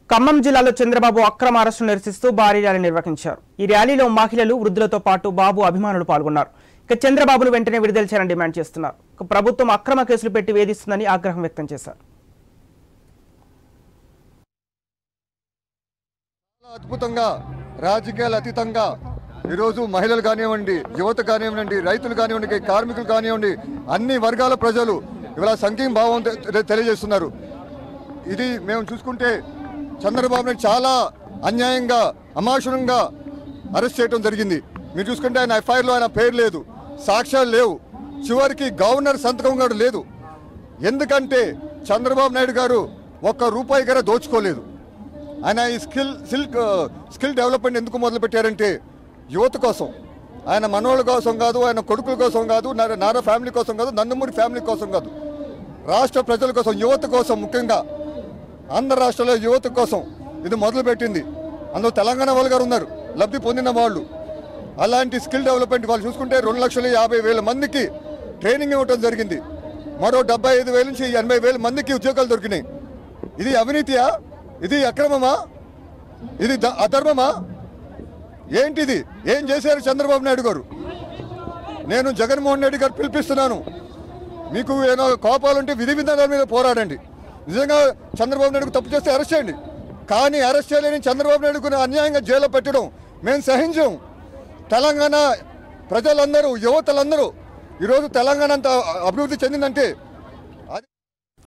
ఖమ్మం జిల్లాలో చంద్రబాబు అక్రమ అరెస్టును నిరసిస్తూ భారీ ర్యాలీ నిర్వహించారు ఈ ర్యాలీలో మహిళలు వృద్ధులతో పాటు బాబు అభిమానులు పాల్గొన్నారు ఇక చంద్రబాబును వెంటనే విడుదల చేయాలని డిమాండ్ చేస్తున్నారు ఇక ప్రభుత్వం అక్రమ కేసులు పెట్టి వేధిస్తుందని ఆగ్రహం వ్యక్తం చేశారు చాలా అద్భుతంగా రాజకీయాలు అతీతంగా ఈరోజు మహిళలు కానివ్వండి యువత కానివ్వండి రైతులు కానివ్వండి కార్మికులు కానివ్వండి అన్ని వర్గాల ప్రజలు ఇవాళ సంఖ్యం భావం తె- తెలియజేస్తున్నారు ఇది మేము చూసుకుంటే చంద్రబాబు నాయుడు చాలా అన్యాయంగా అమానుషంగా అరెస్ట్ చేయడం జరిగింది మీరు చూసుకుంటే ఆయన ఎఫ్ఐఆర్లో ఆయన పేరు లేదు సాక్ష్యాలు లేవు చివరికి గవర్నర్ సంతకం కూడా లేదు ఎందుకంటే చంద్రబాబు నాయుడు గారు ఒక్క రూపాయి గారు దోచుకోలేదు ఆయన ఈ స్కిల్ సిల్క్ స్కిల్ డెవలప్మెంట్ ఎందుకు మొదలు పెట్టారంటే యువత కోసం ఆయన మనోళ్ళ కోసం కాదు ఆయన కొడుకుల కోసం కాదు నారా నారా ఫ్యామిలీ కోసం కాదు నందమూరి ఫ్యామిలీ కోసం కాదు రాష్ట్ర ప్రజల కోసం యువత కోసం ముఖ్యంగా ఆంధ్ర రాష్ట్రంలో యువత కోసం ఇది మొదలుపెట్టింది అందులో తెలంగాణ వాళ్ళు గారు ఉన్నారు లబ్ధి పొందిన వాళ్ళు అలాంటి స్కిల్ డెవలప్మెంట్ వాళ్ళు చూసుకుంటే రెండు లక్షల యాభై వేల మందికి ట్రైనింగ్ ఇవ్వడం జరిగింది మరో డెబ్బై ఐదు వేల నుంచి ఎనభై వేల మందికి ఉద్యోగాలు దొరికినాయి ఇది అవినీతియా ఇది అక్రమమా ఇది ద- అధర్మమా ఏంటిది ఏం చేశారు చంద్రబాబు నాయుడు గారు నేను జగన్మోహన్ రెడ్డి గారు పిలిపిస్తున్నాను మీకు ఏదో కోపాలుంటే విధి విధానాల మీద పోరాడండి నిజంగా చంద్రబాబు నాయుడుకు తప్పు చేస్తే అరెస్ట్ చేయండి కానీ అరెస్ట్ చేయలేని చంద్రబాబు నాయుడుకు అన్యాయంగా జైల్లో పెట్టడం మేము సహించాం తెలంగాణ ప్రజలందరూ యువతలందరూ ఈరోజు తెలంగాణ అంత అభివృద్ధి చెందిందంటే